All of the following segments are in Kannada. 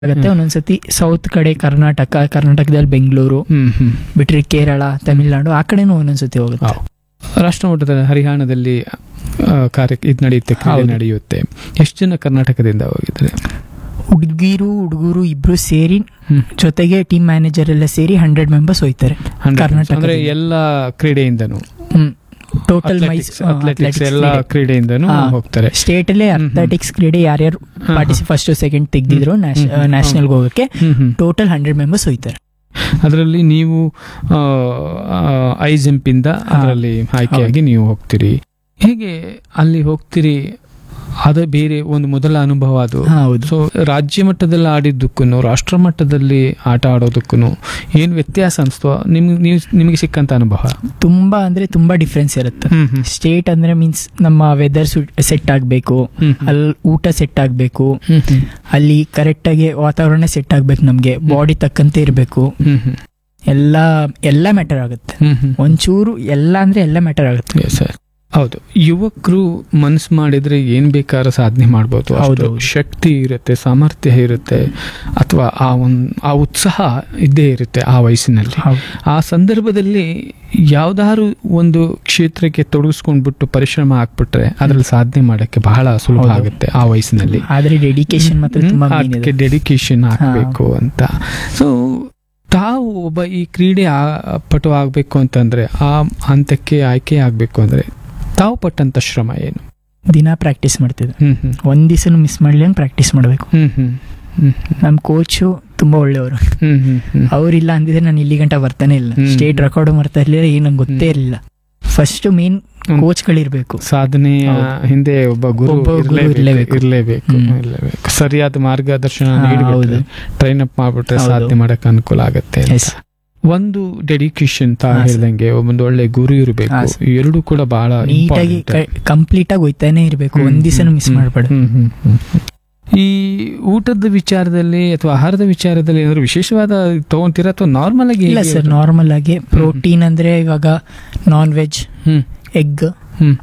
ಆಗುತ್ತೆ ಹ್ಮ್. ಒಂದೊಂದ್ಸತಿ ಸೌತ್ ಕಡೆ ಕರ್ನಾಟಕ ಕರ್ನಾಟಕದಲ್ಲಿ ಬೆಂಗಳೂರು ಹ್ಮ್ ಹ್ಮ್ ಬಿಟ್ರೆ ಕೇರಳ ತಮಿಳ್ನಾಡು ಆ ಕಡೆನೂ ಒಂದೊಂದ್ಸತಿ ಹೋಗುತ್ತೆ ಹೌದು. ರಾಷ್ಟ್ರ ಮಟ್ಟದ ಹರಿಯಾಣದಲ್ಲಿ ಆ, ಕಾರ್ಯ ಇದು ನಡೆಯುತ್ತೆ ಕ್ರೀಡೆ ಹೌದು. ನಡೆಯುತ್ತೆ ಎಷ್ಟು ಜನ ಕರ್ನಾಟಕದಿಂದ ಹೋಗಿದ್ದಾರೆ ಹುಡುಗಿರು ಹುಡುಗರು ಇಬ್ರು ಸೇರಿ ಹ್ಮ್. ಜೊತೆಗೆ ಟೀಮ್ ಮ್ಯಾನೇಜರ್ ಎಲ್ಲ ಸೇರಿ ಹಂಡ್ರೆಡ್ ಮೆಂಬರ್ಸ್ ಹೋಯ್ತಾರೆ 100 ಕರ್ನಾಟಕದಿಂದ. ಅಂದ್ರೆ ಎಲ್ಲ ಕ್ರೀಡೆಯಿಂದನು ಟೋಟಲ್ ಅಥ್ಲೆಟಿಕ್ಸ್ ಎಲ್ಲ ಕ್ರೀಡೆಯಿಂದನು ಹಾ. ಹೋಗ್ತಾರೆ ಸ್ಟೇಟ್ ಅಲ್ಲೇ ಹ್ಮ್, ಹ್ಮ್. ಅಥ್ಲೆಟಿಕ್ಸ್ ಕ್ರೀಡೆ ಯಾರ್ಯಾರು ಹಾ, ಪಾರ್ಟಿಸಿ ಫಸ್ಟ್ ಸೆಕೆಂಡ್ ತೆಗ್ದಿದ್ರು ಹ್ಮ್, ಹ್ಮ್, ನ್ಯಾಷನಲ್ ಹೋಗಕ್ಕೆ ಹ್ಮ್ ಹ್ಮ್ ಟೋಟಲ್ ಹಂಡ್ರೆಡ್ ಮೆಂಬರ್ಸ್ ಹೋಯ್ತಾರೆ ಅದರಲ್ಲಿ ನೀವು ಐ ಜಂಪ್ ಇಂದ ಹಾ. ಅದರಲ್ಲಿ ಆಯ್ಕೆಯಾಗಿ ನೀವು ಹೋಗ್ತೀರಿ ಹೇಗೆ ಅಲ್ಲಿ ಹೋಗ್ತೀರಿ ಅದು ಬೇರೆ ಒಂದು ಮೊದಲ ಅನುಭವ ಅದು ಹಾ, ಹೌದು ಸೊ ರಾಜ್ಯ ಮಟ್ಟದಲ್ಲಿ ಆಡಿದ್ದಕ್ಕೂ ರಾಷ್ಟ್ರ ಮಟ್ಟದಲ್ಲಿ ಆಟ ಆಡೋದಕ್ಕೂ ಏನು ವ್ಯತ್ಯಾಸ ಅನಿಸ್ತು ನಿಮ್ಗೆ ನೀವು ನಿಮಗೆ ಸಿಕ್ಕಂತ ಅನುಭವ ತುಂಬಾ ಅಂದ್ರೆ ತುಂಬಾ ಡಿಫ್ರೆನ್ಸ್ ಇರುತ್ತೆ ಹ್ಮ್ ಹ್ಮ್ ಸ್ಟೇಟ್ ಅಂದ್ರೆ ಮೀನ್ಸ್ ನಮ್ಮ ವೆದರ್ ಸೆಟ್ ಆಗ್ಬೇಕು ಹ್ಮ್ ಹ್ಮ್. ಅಲ್ಲಿ ಊಟ ಸೆಟ್ ಆಗ್ಬೇಕು ಹ್ಮ್ ಹ್ಮ್. ಅಲ್ಲಿ ಕರೆಕ್ಟ್ ಆಗಿ ವಾತಾವರಣ ಸೆಟ್ ಆಗ್ಬೇಕು ನಮ್ಗೆ ಬಾಡಿ ತಕ್ಕಂತೆ ಇರಬೇಕು ಹ್ಮ್ ಹ್ಮ್. ಎಲ್ಲ ಎಲ್ಲ ಮ್ಯಾಟರ್ ಆಗುತ್ತೆ ಹ್ಮ್ ಹ್ಮ್. ಒಂಚೂರು ಎಲ್ಲ ಅಂದ್ರೆ ಎಲ್ಲ ಮ್ಯಾಟರ್ ಆಗುತ್ತೆ Yes, sir. ಹೌದು ಯುವಕರು ಮನ್ಸು ಮಾಡಿದ್ರೆ ಏನ್ ಬೇಕಾದ್ರೂ ಸಾಧನೆ ಮಾಡ್ಬೋದು ಅಷ್ಟು ಹೌದು, ಹೌದು. ಶಕ್ತಿ ಇರುತ್ತೆ ಸಾಮರ್ಥ್ಯ ಇರುತ್ತೆ ಅಥವಾ ಆ ಒಂದ್ ಆ ಉತ್ಸಾಹ ಇದ್ದೇ ಇರುತ್ತೆ ಆ ವಯಸ್ಸಿನಲ್ಲಿ ಹೌದು. ಆ ಸಂದರ್ಭದಲ್ಲಿ ಯಾವ್ದಾದ್ರು ಒಂದು ಕ್ಷೇತ್ರಕ್ಕೆ ತೊಡಗಿಸ್ಕೊಂಡ್ಬಿಟ್ಟು ಪರಿಶ್ರಮ ಹಾಕ್ಬಿಟ್ರೆ ಅದ್ರಲ್ಲಿ ಸಾಧನೆ ಮಾಡಕ್ಕೆ ಬಹಳ ಸುಲಭ ಹೌದು. ಆಗುತ್ತೆ ಆ ವಯಸ್ಸಿನಲ್ಲಿ ಆದ್ರೆ ಡೆಡಿಕೇಶನ್ ಮಾತ್ರ ತುಂಬಾ main ಇದೆ ಅದಕ್ಕೆ ಡೆಡಿಕೇಶನ್ ಹಾಕಬೇಕು ಅಂತ ಸೊ ತಾವು ಒಬ್ಬ ಈ ಕ್ರೀಡೆ ಆ- ಪಟು ಆಗ್ಬೇಕು ಅಂತಂದ್ರೆ ಆ ಹಂತಕ್ಕೆ ಆಯ್ಕೆ ಆಗ್ಬೇಕು ಅಂದ್ರೆ ತಾವು ಪಟ್ಟಂತ ಶ್ರಮ ಏನು ದಿನ ಪ್ರಾಕ್ಟೀಸ್ ಮಾಡ್ತಿದ್ದೆ ಹ್ಮ್ ಹ್ಮ್ ಒಂದ್ ದಿವಸ ಮಿಸ್ ಮಾಡ್ಲಿಂಗ್ ಪ್ರಾಕ್ಟೀಸ್ ಮಾಡ್ಬೇಕು ಹ್ಮ್ ಹ್ಮ್ ಹ್ಮ್ ನಮ್ ಕೋಚು ತುಂಬಾ ಒಳ್ಳೆಯವರು ಹ್ಮ್ ಹ್ಮ್ ಹ್ಮ್ ಅವ್ರಿಲ್ಲ ಅಂದಿದ್ರೆ ನಾನು ಇಲ್ಲಿ ಗಂಟ ಬರ್ತಾನೆ ಇಲ್ಲ ಹ್ಮ್. ಸ್ಟೇಟ್ ರೆಕಾರ್ಡ್ ಮಾಡ್ತಾ ಇರ್ಲಿಲ್ಲ ಏನ್ ನಂಗೆ ಗೊತ್ತೇ ಹ್ಮ್. ಇರಲಿಲ್ಲ ಫಸ್ಟ್ ಮೇನ್ ಹ್ಮ್. ಕೋಚ್ಗಳಿರ್ಬೇಕು ಸಾಧನೆಯ ಹೌದು. ಹಿಂದೆ ಒಬ್ಬ ಗುರು ಒಬ್ಬ ಗುರು ಇರ್ಲೇಬೇಕು ಇರ್ಲೇಬೇಕು. ಇರ್ಲೇಬೇಕು ಹ್ಮ್. ಇರ್ಲೇಬೇಕು ಸರಿಯಾದ ಮಾರ್ಗದರ್ಶನ ಹಾ, ನೀಡಿಬಿಟ್ರೆ ಹೌದು. ಟ್ರೈನ್ ಅಪ್ ಮಾಡ್ಬಿಟ್ರೆ ಹೌದು. ಸಾಧನೆ ಮಾಡಕ್ ಅನುಕೂಲ ಆಗತ್ತೆ ಅಂತ. Yes. ಒಂದು ಡೆಡಿಕೇಶನ್ ತಾ ಹಾ, ಸರ್. ಹೇಳ್ದಂಗೆ ಒಂದು ಒಳ್ಳೆ ಗುರು ಇರಬೇಕು ಹಾ, ಸರ್. ಎರಡು ಕೂಡ ಬಹಳ ನೀಟಾಗಿ important. ಕಂಪ್ಲೀಟ್ ಆಗಿ ಹೋಯ್ತಾನೆ ಇರ್ಬೇಕು ಹ್ಮ್, ಒಂದ್ ದಿವಸನೂ ಹ್ಮ್, ಮಿಸ್ ಹ್ಮ್, ಮಾಡ್ಬೇಡ ಹ್ಮ್, ಹ್ಮ್, ಹ್ಮ್, ಹ್ಮ್. ಈ ಊಟದ ವಿಚಾರದಲ್ಲಿ ಅಥವಾ ಆಹಾರದ ವಿಚಾರದಲ್ಲಿ ಏನಾದ್ರು ವಿಶೇಷವಾದ ತಗೊಂತೀರಾ ಅಥವಾ ನಾರ್ಮಲ್ ಆಗಿ ಇಲ್ಲ ಹೇಗೆ ಸರ್ ಅದು? ನಾರ್ಮಲ್ ಆಗಿ ಪ್ರೋಟೀನ್ ಅಂದ್ರೆ ಇವಾಗ ನಾನ್ ವೆಜ್ ಹ್ಮ್ ಎಗ್ ಹ್ಮ್.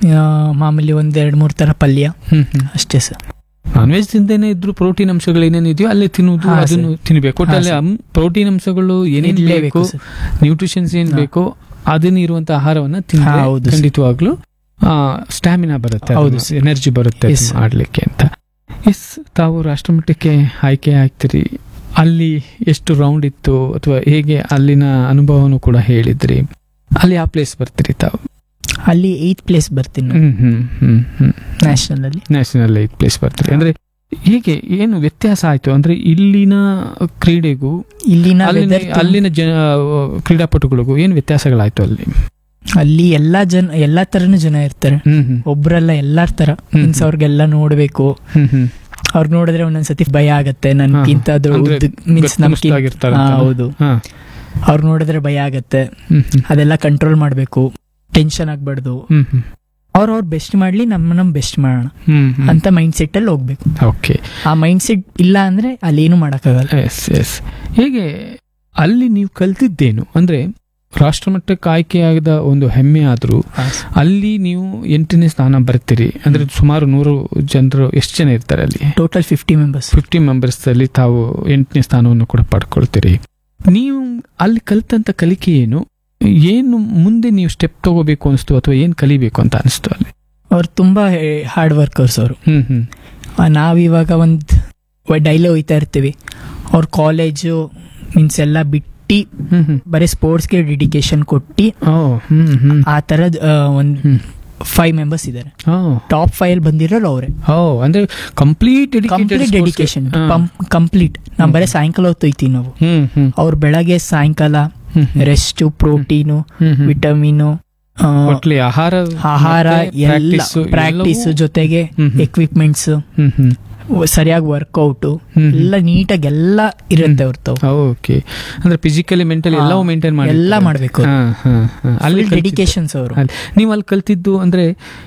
ಮಾಮೂಲಿ ಒಂದ್ ಎರಡ್ ಮೂರ್ ತರ ಪಲ್ಯ ಹ್ಮ್ ಹ್ಮ್ ಅಷ್ಟೇ ಸರ್ ನಾನ್ ವೆಜ್ ತಿಂದೇನೆ ಇದ್ರು ಪ್ರೋಟೀನ್ ಅಂಶಗಳು ಏನೇನಿದೆಯೋ ಅಲ್ಲೇ ತಿನ್ನುವುದು ಹಾ, ಅದನ್ನು ತಿನ್ಬೇಕು ಹಾ, ಒಟ್ಟಲ್ಲಿ ಸರ್. ಪ್ರೋಟೀನ್ ಅಂಶಗಳು ಏನೇನ್ ಇರ್ಲೇಬೇಕು ಬೇಕು ಸರ್. ನ್ಯೂಟ್ರಿಷನ್ಸ್ ಏನ್ ಹಾ. ಬೇಕೋ ಅದನ್ನ ಇರುವಂತ ಆಹಾರವನ್ನ ಹಾ, ತಿಂದ್ರೆ ಹೌದು ಸರ್. ಖಂಡಿತವಾಗ್ಲೂ ಸ್ಟಾಮಿನಾ ಬರುತ್ತೆ ಹೌದು ಸರ್. ಎನರ್ಜಿ ಬರುತ್ತೆ Yes, ಅದನ್ನ sir. ಆಡ್ಲಿಕ್ಕೆ ಅಂತ ಎಸ್ ತಾವು ರಾಷ್ಟ್ರಮಟ್ಟಕ್ಕೆ ಆಯ್ಕೆ ಆಗ್ತೀರಿ ಅಲ್ಲಿ ಎಷ್ಟು ರೌಂಡ್ ಇತ್ತು ಅಥವಾ ಹೇಗೆ ಅಲ್ಲಿನ ಅನುಭವನು ಕೂಡ ಹೇಳಿದ್ರಿ ಅಲ್ಲಿ ಆ ಪ್ಲೇಸ್ ಬರ್ತೀರಿ ತಾವು ಅಲ್ಲಿ ಏತ್ ಪ್ಲೇಸ್ ಬರ್ತೀನಿ ನಾನು ಹ್ಮ್ ಹ್ಮ್ ಹ್ಮ್ ಹ್ಮ್ ನ್ಯಾಷನಲ್ ಅಲ್ಲಿ ನ್ಯಾಷನಲ್ ಏತ್ ಪ್ಲೇಸ್ ಬರ್ತೀರಿ ಅಂದ್ರೆ ಹೇಗೆ ಏನು ವ್ಯತ್ಯಾಸ ಆಯ್ತು ಅಂದ್ರೆ ಇಲ್ಲಿನ ಕ್ರೀಡೆಗೂ ಇಲ್ಲಿನ ಅಲ್ಲಿನ weather ತುಂಬ- ಅಲ್ಲಿನ ಜನ ಕ್ರೀಡಾಪಟುಗಳಿಗೂ ಏನು ವ್ಯತ್ಯಾಸಗಳಾಯ್ತು ಅಲ್ಲಿ ಅಲ್ಲಿ ಎಲ್ಲಾ ಜನ ಎಲ್ಲಾ ತರನು ಜನ ಇರ್ತಾರೆ ಹ್ಮ್ ಹ್ಮ್ ಒಬ್ರಲ್ಲ ಎಲ್ಲಾರ್ ತರ ಹ್ಮ್. ಮೀನ್ಸ್ ಅವ್ರಿಗೆಲ್ಲ ನೋಡ್ಬೇಕು ಹ್ಮ್ ಹ್ಮ್ ಅವ್ರ್ ನೋಡಿದ್ರೆ ಒಂದೊಂದ್ಸತಿ ಭಯ ಆಗತ್ತೆ ನನ್ಗಿಂತ ಅದು ಅಂದ್ರೆ ಮೀನ್ಸ್ ಗಟ್ಟುಮುಷ್ಟಾಗಿರ್ತಾರೆ ಅಂತ. ಹೌದು ಹಾ. ಅವ್ರು ನೋಡಿದ್ರೆ ಭಯ ಆಗತ್ತೆ ಹ್ಮ್ ಹ್ಮ್ ಅದೆಲ್ಲ ಕಂಟ್ರೋಲ್ ಮಾಡ್ಬೇಕು ಟೆನ್ಷನ್ ಆಗ್ಬಾರ್ದು ಹ್ಮ್ ಹ್ಮ್ ಅವ್ರ ಅವ್ರ ಬೆಸ್ಟ್ ಮಾಡ್ಲಿ ನಮ್ಮ ನಮ್ ಬೆಸ್ಟ್ ಮಾಡೋಣ ಹ್ಮ್ ಹ್ಮ್. ಅಂತ ಮೈಂಡ್ ಸೆಟ್ ಅಲ್ಲಿ ಹೋಗ್ಬೇಕು ಓಕೆ ಆ ಮೈಂಡ್ ಸೆಟ್ ಇಲ್ಲ ಅಂದ್ರೆ ಅಲ್ಲಿ ಏನು ಮಾಡಕ್ಕಾಗಲ್ಲ ಎಸ್ ಎಸ್ ಹೇಗೆ ಅಲ್ಲಿ ನೀವು ಕಲ್ತಿದ್ದೇನು ಅಂದ್ರೆ ರಾಷ್ಟ್ರಮಟ್ಟಕ್ಕೆ ಆಯ್ಕೆಯಾದ ಒಂದು ಹೆಮ್ಮೆ ಆದ್ರೂ ಅಲ್ಲಿ ನೀವು ಎಂಟನೇ ಸ್ಥಾನ ಬರ್ತೀರಿ ಅಂದ್ರೆ ಸುಮಾರು ನೂರು ಜನರು ಎಷ್ಟು ಜನ ಇರ್ತಾರೆ ಅಲ್ಲಿ total fifty members fifty members ಅಲ್ಲಿ ತಾವು ಎಂಟನೇ ಸ್ಥಾನವನ್ನು ಕೂಡ ಪಡ್ಕೊಳ್ತೀರಿ ನೀವು ಅಲ್ಲಿ ಕಲಿತಂತ ಕಲಿಕೆ ಏನು ಏನು ಮುಂದೆ ನೀವು ಸ್ಟೆಪ್ ತಗೋಬೇಕು ಅನಿಸ್ತು ಅಥವಾ ಏನ್ ಕಲಿಬೇಕು ಅಂತ ಅನಿಸ್ತು ಅಲ್ಲಿ ಅವ್ರು ತುಂಬಾ ಹಾರ್ಡ್ ವರ್ಕರ್ಸ್ ಅವರು ಹ್ಮ್ ಹ್ಮ್ ನಾವಿವಾಗ ಒಂದ್ ಡೈಲಿ ಹೋಯ್ತಾ ಇರ್ತೀವಿ ಅವ್ರ ಕಾಲೇಜು ಮೀನ್ಸ್ ಎಲ್ಲ ಬಿಟ್ಟು ಹ್ಮ್ ಹ್ಮ್ ಬರೀ ಸ್ಪೋರ್ಟ್ಸ್ಗೆ ಡೆಡಿಕೇಶನ್ ಕೊಟ್ಟು ಓ ಹ್ಮ್ ಹ್ಮ್ ಆ ತರದ್ ಆ, ಒಂದ್ ಹ್ಮ್. ಫೈವ್ ಮೆಂಬರ್ಸ್ ಇದಾರೆ ಓ ಟಾಪ್ ಫೈವ್ ಅಲ್ಲಿ ಬಂದಿರೋರು ಅವರೇ ಓ ಅಂದ್ರೆ ಕಂಪ್ಲೀಟ್ ಕಂಪ್ಲೀಟ್ ಡೆಡಿಕೇಶನ್ ಕಂಪ್ಲೀಟ್ ನಾವು ಬರೀ ಸಾಯಂಕಾಲ ಹೊತ್ತು ಹೋಯ್ತೀವಿ ನಾವು ಹ್ಮ್ ಹ್ಮ್ ಅವ್ರು ಬೆಳಗ್ಗೆ ಸಾಯಂಕಾಲ ಹ್ಮ್ ಹ್ಮ್. ರೆಸ್ಟ್ ಪ್ರೋಟೀನು ಹ್ಮ್ ಹ್ಮ್. ವಿಟಮಿನು ಒಟ್ಲಿ ಆಹಾರ ಆಹಾರ ಮತ್ತೆ ಎಲ್ಲ practice ಪ್ರಾಕ್ಟೀಸ್ ಎಲ್ಲವೂ- ಜೊತೆಗೆ ಹ್ಮ್ ಹ್ಮ್. ಎಕ್ವಿಪ್ಮೆಂಟ್ಸ್ ಹ್ಮ್ ಹ್ಮ್. ಸರಿಯಾಗಿ ವರ್ಕೌಟ್ ಹ್ಮ್ ಹ್ಮ್. ಎಲ್ಲ ನೀಟಾಗಿ ಎಲ್ಲ ಇರುತ್ತೆ ಅವ್ರದ್ದು ಓಕೆ ಅಂದ್ರೆ ಫಿಸಿಕಲಿ ಮೆಂಟಲಿ ಹಾ. ಎಲ್ಲವೂ ಮೇಂಟೈನ್ ಮಾಡಿ ಎಲ್ಲ ಮಾಡ್ಬೇಕು ಅವ್ರು. ಹಾ, ಹಾ, ಹಾ. ಅಲ್ಲಿ ಕಲ್ತಿದ್ದು- ಡೆಡಿಕೇಶನ್ಸ್ ಅವರು ಅಲ್ಲಿ ನೀವು ಅಲ್ಲಿ ಕಲ್ತಿದ್ದು ಅಂದ್ರೆ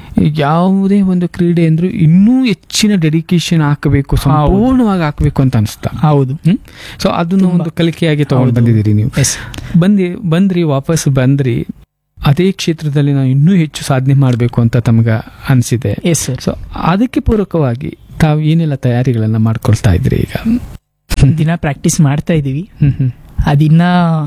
ಯಾವುದೇ ಒಂದು ಕ್ರೀಡೆ ಅಂದ್ರೂ ಇನ್ನೂ ಹೆಚ್ಚಿನ ಡೆಡಿಕೇಶನ್ ಹಾಕಬೇಕು ಸಂಪೂರ್ಣವಾಗಿ ಹಾಕಬೇಕು ಅಂತ ಅನಿಸ್ತಾ ಹೌದು ಸೊ ಅದನ್ನು ಒಂದು ಕಲಿಕೆಯಾಗಿ ತಗೊಂಡು ಹೌದು. ಬಂದಿದ್ದೀರಿ ನೀವು ಎಸ್ ಬಂದಿ ಬಂದ್ರಿ ವಾಪಸ್ ಬಂದ್ರಿ ಅದೇ ಕ್ಷೇತ್ರದಲ್ಲಿ ನಾವು ಇನ್ನೂ ಹೆಚ್ಚು ಸಾಧನೆ ಮಾಡಬೇಕು ಅಂತ ತಮ್ಗ ಅನಿಸಿದೆ ಎಸ್ ಸರ್ ಸೊ ಅದಕ್ಕೆ ಪೂರಕವಾಗಿ ತಾವು ಏನೆಲ್ಲ ತಯಾರಿಗಳನ್ನ ಮಾಡ್ಕೊಳ್ತಾ ಇದ್ರಿ ಈಗ ದಿನ ಪ್ರಾಕ್ಟೀಸ್ ಮಾಡ್ತಾ ಇದೀವಿ ಹ್ಮ್ ಹ್ಮ್ ಅದಿನ್ನ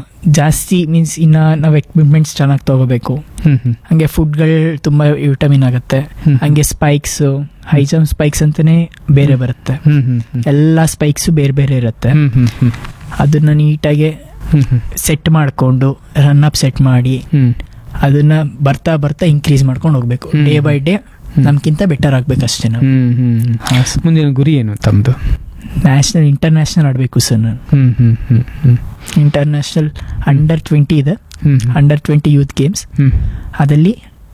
ಜಾಸ್ತಿ ಮೀನ್ಸ್ ಇನ್ನ ನಾವು ಎಕ್ವಿಪ್ಮೆಂಟ್ಸ್ ಚೆನ್ನಾಗಿ ತಗೋಬೇಕು ಹ್ಮ್ ಹ್ಮ್ ಹಂಗೆ ಫುಡ್ಗಳು ತುಂಬಾ ವಿಟಮಿನ್ ಆಗುತ್ತೆ ಹ್ಮ್. ಹಂಗೆ ಸ್ಪೈಕ್ಸ್ ಹೈ ಜಂಪ್ ಸ್ಪೈಕ್ಸ್ ಅಂತಾನೆ ಬೇರೆ ಬರುತ್ತೆ ಹ್ಮ್ ಹ್ಮ್ ಹ್ಮ್ ಎಲ್ಲ ಸ್ಪೈಕ್ಸ್ ಬೇರೆ ಬೇರೆ ಇರುತ್ತೆ ಹ್ಮ್ ಹ್ಮ್ ಹ್ಮ್ ಅದನ್ನ ನೀಟಾಗಿ ಹ್ಮ್ ಹ್ಮ್ ಸೆಟ್ ಮಾಡಿಕೊಂಡು ರನ್ ಅಪ್ ಸೆಟ್ ಮಾಡಿ ಹ್ಮ್ ಅದನ್ನ ಬರ್ತಾ ಬರ್ತಾ ಇನ್ಕ್ರೀಸ್ ಮಾಡ್ಕೊಂಡು ಹೋಗ್ಬೇಕು ಹ್ಮ್. ಡೇ ಬೈ ಡೇ ನಮ್ಗಿಂತ ಬೆಟರ್ ಆಗ್ಬೇಕಷ್ಟೇ ನಾವು ಹ್ಮ್ ಹ್ಮ್ ಹ್ಮ್ ಮುಂದಿನ ಗುರಿ ಏನು ತಮ್ಮದು ನ್ಯಾಷನಲ್ ಇಂಟರ್ನ್ಯಾಷನಲ್ ಆಡಬೇಕು ಸರ್ ನಾನು ಹ್ಮ್ ಹ್ಮ್ ಹ್ಮ್ ಹ್ಮ್ ಇಂಟರ್ನ್ಯಾಷನಲ್ ಅಂಡರ್ ಟ್ವೆಂಟಿ ಇದೆ ಹ್ಮ್ ಅಂಡರ್ ಟ್ವೆಂಟಿ ಯೂತ್ ಗೇಮ್ಸ್ ಹ್ಮ್ ಅದಲ್ಲಿ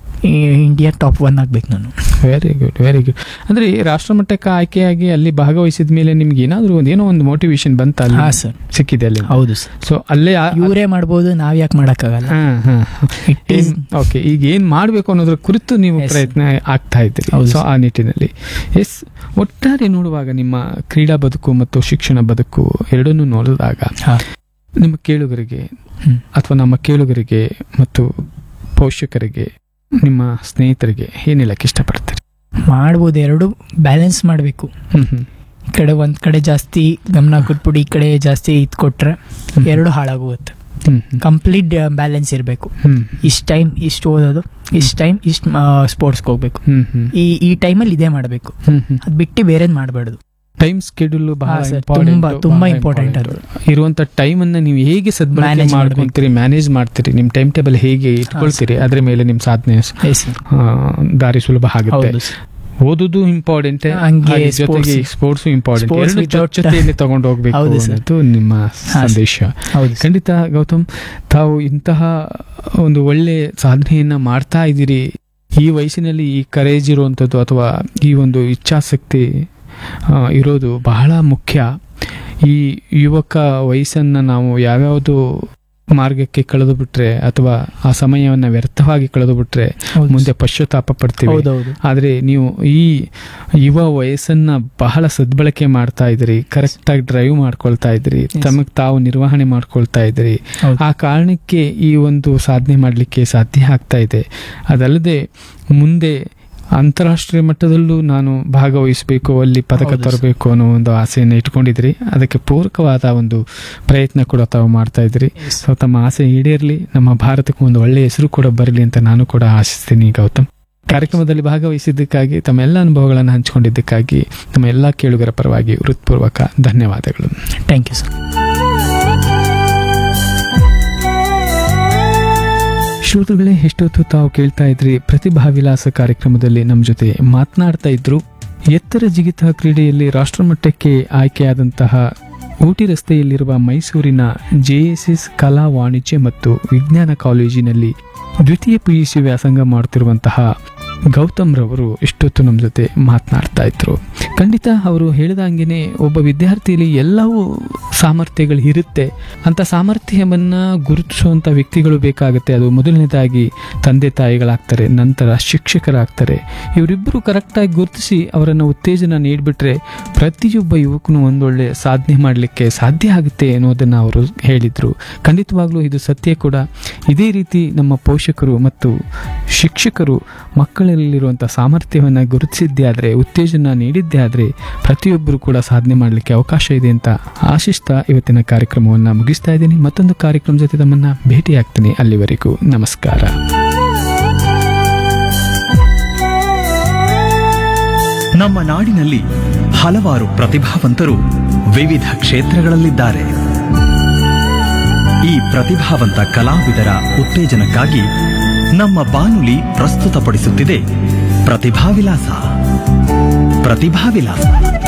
ಇಂಡಿಯಾ ಟಾಪ್ ಒನ್ ಆಗ್ಬೇಕು ನಾನು ವೆರಿ ಗುಡ್ ವೆರಿ ಗುಡ್ ಅಂದ್ರೆ ಈ ರಾಷ್ಟ್ರಮಟ್ಟಕ್ಕೆ ಆಯ್ಕೆಯಾಗಿ ಅಲ್ಲಿ ಭಾಗವಹಿಸಿದ ಮೇಲೆ ನಿಮ್ಗೆ ಏನಾದ್ರು ಒಂದು ಏನೋ ಒಂದು ಮೋಟಿವೇಶನ್ ಬಂತ ಅಲ್ಲಿ ಹಾ ಸರ್ ಸಿಕ್ಕಿದೆ ಅಲ್ಲಿ ಹೌದು ಸರ್ ಸೊ ಅಲ್ಲೇ ಆ- ಇವರೇ ಮಾಡ್ಬೋದು ನಾವ್ ಯಾಕೆ ಮಾಡಕ್ಕಾಗಲ್ಲ ಹಾ, ಹಾ. ಇಟ್ ಈಸ್ ಓಕೆ ಈಗ ಏನ್ ಮಾಡ್ಬೇಕು ಅನ್ನೋದ್ರ ಕುರಿತು ನೀವು Yes. ಪ್ರಯತ್ನ ಆಗ್ತಾ ಇದ್ದೀರಿ ಹೌದು ಸೊ ಆ ನಿಟ್ಟಿನಲ್ಲಿ ಎಸ್ ಒಟ್ಟಾರೆ ನೋಡುವಾಗ ನಿಮ್ಮ ಕ್ರೀಡಾ ಬದುಕು ಮತ್ತು ಶಿಕ್ಷಣ ಬದುಕು ಎರಡನ್ನೂ ನೋಡಿದಾಗ ಹಾ. ನಿಮ್ಮ ಕೇಳುಗರಿಗೆ ಹ್ಮ್. ಅಥವಾ ನಮ್ಮ ಕೇಳುಗರಿಗೆ ಮತ್ತು ಪೋಷಕರಿಗೆ ನಿಮ್ಮ ಸ್ನೇಹಿತರಿಗೆ ಏನ್ ಹೇಳಕ್ ಇಷ್ಟಪಡ್ತೀರಿ ಮಾಡ್ಬೋದು ಎರಡು ಬ್ಯಾಲೆನ್ಸ್ ಮಾಡಬೇಕು ಹ್ಮ್ ಹ್ಮ್ ಈ ಕಡೆ ಒಂದ್ ಕಡೆ ಜಾಸ್ತಿ ಗಮನ ಕೊಟ್ಬಿಟ್ಟು ಈ ಕಡೆ ಜಾಸ್ತಿ ಇದ್ ಕೊಟ್ರೆ ಹ್ಮ್. ಎರಡು ಹಾಳಾಗೋಗುತ್ತೆ ಹ್ಮ್ ಹ್ಮ್. ಕಂಪ್ಲೀಟ್ ಬ್ಯಾಲೆನ್ಸ್ ಇರಬೇಕು ಹ್ಮ್ ಇಷ್ಟು ಟೈಮ್ ಇಷ್ಟು ಓದೋದು ಇಷ್ಟು ಟೈಮ್ ಇಷ್ಟು ಸ್ಪೋರ್ಟ್ಸ್ಗೆ ಹೋಗ್ಬೇಕು ಹ್ಮ್ ಹ್ಮ್ ಈ ಈ ಟೈಮಲ್ಲಿ ಇದೇ ಮಾಡಬೇಕು ಹ್ಮ್ ಹ್ಮ್ ಅದ್ ಬಿಟ್ಟು ಬೇರೆದ್ ಮಾಡಬಾರ್ದು ಟೈಮ್ ಸ್ಕೆಡ್ಯೂಲ್ ಬಹಳ ಹಾ, sir. important, ತುಂಬಾ- ತುಂಬಾ ಬಹಳ important important. ಇರುವಂತ ಟೈಮ್ ಅನ್ನ ನೀವು ಹೇಗೆ ಸದ್ಬಳಕೆ Manage ಮಾಡ್ಕೊಂತೀರಿ ಮ್ಯಾನೇಜ್ ಮಾಡ್ತೀರಿ ನಿಮ್ ಟೈಮ್ ಟೇಬಲ್ ಹೇಗೆ ಇಟ್ಕೊಳ್ತೀರಿ ಅದ್ರ ಮೇಲೆ ನಿಮ್ ಸಾಧನೆ Yes, sir. ಆ, ದಾರಿ ಸುಲಭ ಆಗುತ್ತೆ ಹೌದು sir. ಓದುದು ಇಂಪಾರ್ಟೆಂಟ್ ಹಂಗೆ ಜೊತೆಗೆ sports- ಸ್ಪೋರ್ಟ್ಸ್ ಇಂಪಾರ್ಟೆಂಟ್ sports ಎರಡು without- ಜೊತೆಯಲ್ಲಿ ತಗೊಂಡು ಹೋಗ್ಬೇಕು ಹೌದು sir. ಅನ್ನೋದು ನಿಮ್ಮ ಹಾ, sir. ಸಂದೇಶ ಹೌದು sir. ಖಂಡಿತ ಗೌತಮ್ ತಾವು ಇಂತಹ ಒಂದು ಒಳ್ಳೆ ಸಾಧನೆಯನ್ನ ಮಾಡ್ತಾ ಇದ್ದೀರಿ ಈ ವಯಸ್ಸಿನಲ್ಲಿ ಈ ಕರೇಜ್ ಇರುವಂಥದ್ದು ಅಥವಾ ಈ ಒಂದು ಇಚ್ಛಾಸಕ್ತಿ ಆ, ಇರೋದು ಬಹಳ ಮುಖ್ಯ ಈ ಯುವಕ ವಯಸ್ಸನ್ನ ನಾವು ಯಾವ್ಯಾವುದು ಮಾರ್ಗಕ್ಕೆ ಕಳೆದು ಬಿಟ್ರೆ ಅಥವಾ ಆ ಸಮಯವನ್ನ ವ್ಯರ್ಥವಾಗಿ ಕಳೆದು ಬಿಟ್ರೆ ಹೌದು ಮುಂದೆ sir. ಪಶ್ಚಾತ್ತಾಪ ಪಡ್ತೀವಿ ಹೌದೌದು ಆದರೆ ನೀವು ಈ ಯುವ ವಯಸ್ಸನ್ನ ಬಹಳ ಸದ್ಬಳಕೆ ಮಾಡ್ತಾ ಇದ್ರಿ ಕರೆಕ್ಟ್ ಆಗಿ ಡ್ರೈವ್ ಮಾಡ್ಕೊಳ್ತಾ ಇದ್ರಿ Yes. ತಮಗ್ ತಾವು ನಿರ್ವಹಣೆ ಮಾಡ್ಕೊಳ್ತಾ ಇದ್ರಿ ಹೌದು. ಆ ಕಾರಣಕ್ಕೆ ಈ ಒಂದು ಸಾಧನೆ ಮಾಡಲಿಕ್ಕೆ ಸಾಧ್ಯ ಆಗ್ತಾ ಇದೆ ಅದಲ್ಲದೆ ಮುಂದೆ ಅಂತಾರಾಷ್ಟ್ರೀಯ ಮಟ್ಟದಲ್ಲೂ ನಾನು ಭಾಗವಹಿಸಬೇಕು ಅಲ್ಲಿ ಪದಕ ಹೌದು ಸರ್. ತರಬೇಕು ಅನ್ನೋ ಒಂದು ಆಸೆಯನ್ನು ಇಟ್ಕೊಂಡಿದ್ರಿ ಅದಕ್ಕೆ ಪೂರಕವಾದ ಒಂದು ಪ್ರಯತ್ನ ಕೂಡ ತಾವು ಮಾಡ್ತಾ ಇದ್ರಿ Yes. ಸೊ ತಮ್ಮ ಆಸೆ ಈಡೇರಲಿ ನಮ್ಮ ಭಾರತಕ್ಕೆ ಒಂದು ಒಳ್ಳೆಯ ಹೆಸರು ಕೂಡ ಬರಲಿ ಅಂತ ನಾನು ಕೂಡ ಆಶಿಸ್ತೀನಿ ಗೌತಮ್ ಕಾರ್ಯಕ್ರಮದಲ್ಲಿ ಭಾಗವಹಿಸಿದ್ದಕ್ಕಾಗಿ ತಮ್ಮ ಎಲ್ಲ ಅನುಭವಗಳನ್ನು ಹಂಚಿಕೊಂಡಿದ್ದಕ್ಕಾಗಿ ನಮ್ಮ ಎಲ್ಲ ಕೇಳುಗರ ಪರವಾಗಿ ಹೃತ್ಪೂರ್ವಕ ಧನ್ಯವಾದಗಳು ಥ್ಯಾಂಕ್ ಯು ಸರ್ ಶ್ರೋತೃಗಳೇ ಎಷ್ಟೊತ್ತು ತಾವು ಕೇಳ್ತಾ ಇದ್ರಿ ಪ್ರತಿಭಾ ವಿಲಾಸ ಕಾರ್ಯಕ್ರಮದಲ್ಲಿ ನಮ್ಮ ಜೊತೆ ಮಾತನಾಡ್ತಾ ಇದ್ರು ಎತ್ತರ ಜಿಗಿತ ಕ್ರೀಡೆಯಲ್ಲಿ ರಾಷ್ಟ್ರಮಟ್ಟಕ್ಕೆ ಆಯ್ಕೆಯಾದಂತಹ ಊಟಿ ರಸ್ತೆಯಲ್ಲಿರುವ ಮೈಸೂರಿನ ಜೆಎಸ್ಎಸ್ ಕಲಾ ವಾಣಿಜ್ಯ ಮತ್ತು ವಿಜ್ಞಾನ ಕಾಲೇಜಿನಲ್ಲಿ ದ್ವಿತೀಯ ಪಿಯುಸಿ ವ್ಯಾಸಂಗ ಮಾಡುತ್ತಿರುವಂತಹ ಗೌತಮ್ ರವರು ಇಷ್ಟೊತ್ತು ನಮ್ಮ ಜೊತೆ ಮಾತನಾಡ್ತಾ ಇದ್ರು ಖಂಡಿತ ಅವರು ಹೇಳಿದಂಗೆನೆ ಒಬ್ಬ ವಿದ್ಯಾರ್ಥಿಯಲ್ಲಿ ಎಲ್ಲವೂ ಸಾಮರ್ಥ್ಯಗಳು ಇರುತ್ತೆ ಅಂತ ಸಾಮರ್ಥ್ಯವನ್ನ ಗುರುತಿಸುವಂತ ವ್ಯಕ್ತಿಗಳು ಬೇಕಾಗುತ್ತೆ ಅದು ಮೊದಲನೇದಾಗಿ ತಂದೆ ತಾಯಿಗಳಾಗ್ತಾರೆ ನಂತರ ಶಿಕ್ಷಕರಾಗ್ತಾರೆ ಇವರಿಬ್ಬರು ಕರೆಕ್ಟಾಗಿ ಗುರುತಿಸಿ ಅವರನ್ನು ಉತ್ತೇಜನ ನೀಡಿಬಿಟ್ರೆ ಪ್ರತಿಯೊಬ್ಬ ಯುವಕನು ಒಂದೊಳ್ಳೆ ಸಾಧನೆ ಮಾಡಲಿಕ್ಕೆ ಸಾಧ್ಯ ಆಗುತ್ತೆ ಅನ್ನೋದನ್ನು ಅವರು ಹೇಳಿದರು ಖಂಡಿತವಾಗ್ಲೂ ಇದು ಸತ್ಯ ಕೂಡ ಇದೇ ರೀತಿ ನಮ್ಮ ಪೋಷಕರು ಮತ್ತು ಶಿಕ್ಷಕರು ಮಕ್ಕಳಲ್ಲಿರುವಂಥ ಸಾಮರ್ಥ್ಯವನ್ನು ಗುರುತಿಸಿದ್ದೇ ಆದರೆ ಉತ್ತೇಜನ ನೀಡಿದ್ದೇ ಆದರೆ ಪ್ರತಿಯೊಬ್ಬರು ಕೂಡ ಸಾಧನೆ ಮಾಡಲಿಕ್ಕೆ ಅವಕಾಶ ಇದೆ ಅಂತ ಆಶಿಸ್ತಾ ಇವತ್ತಿನ ಕಾರ್ಯಕ್ರಮವನ್ನು ಮುಗಿಸ್ತಾ ಇದ್ದೀನಿ ಮತ್ತೊಂದು ಕಾರ್ಯಕ್ರಮ ಜೊತೆ ತಮ್ಮನ್ನು ಭೇಟಿಯಾಗ್ತೀನಿ ಅಲ್ಲಿವರೆಗೂ ನಮಸ್ಕಾರ ನಮ್ಮ ನಾಡಿನಲ್ಲಿ ಹಲವಾರು ಪ್ರತಿಭಾವಂತರು ವಿವಿಧ ಕ್ಷೇತ್ರಗಳಲ್ಲಿದ್ದಾರೆ ಈ ಪ್ರತಿಭಾವಂತ ಕಲಾವಿದರ ಉತ್ತೇಜನಕ್ಕಾಗಿ ನಮ್ಮ ಬಾನುಲಿ ಪ್ರಸ್ತುತಪಡಿಸುತ್ತಿದೆ ಪ್ರತಿಭಾ ವಿಲಾಸ ಪ್ರತಿಭಾ ವಿಲಾಸ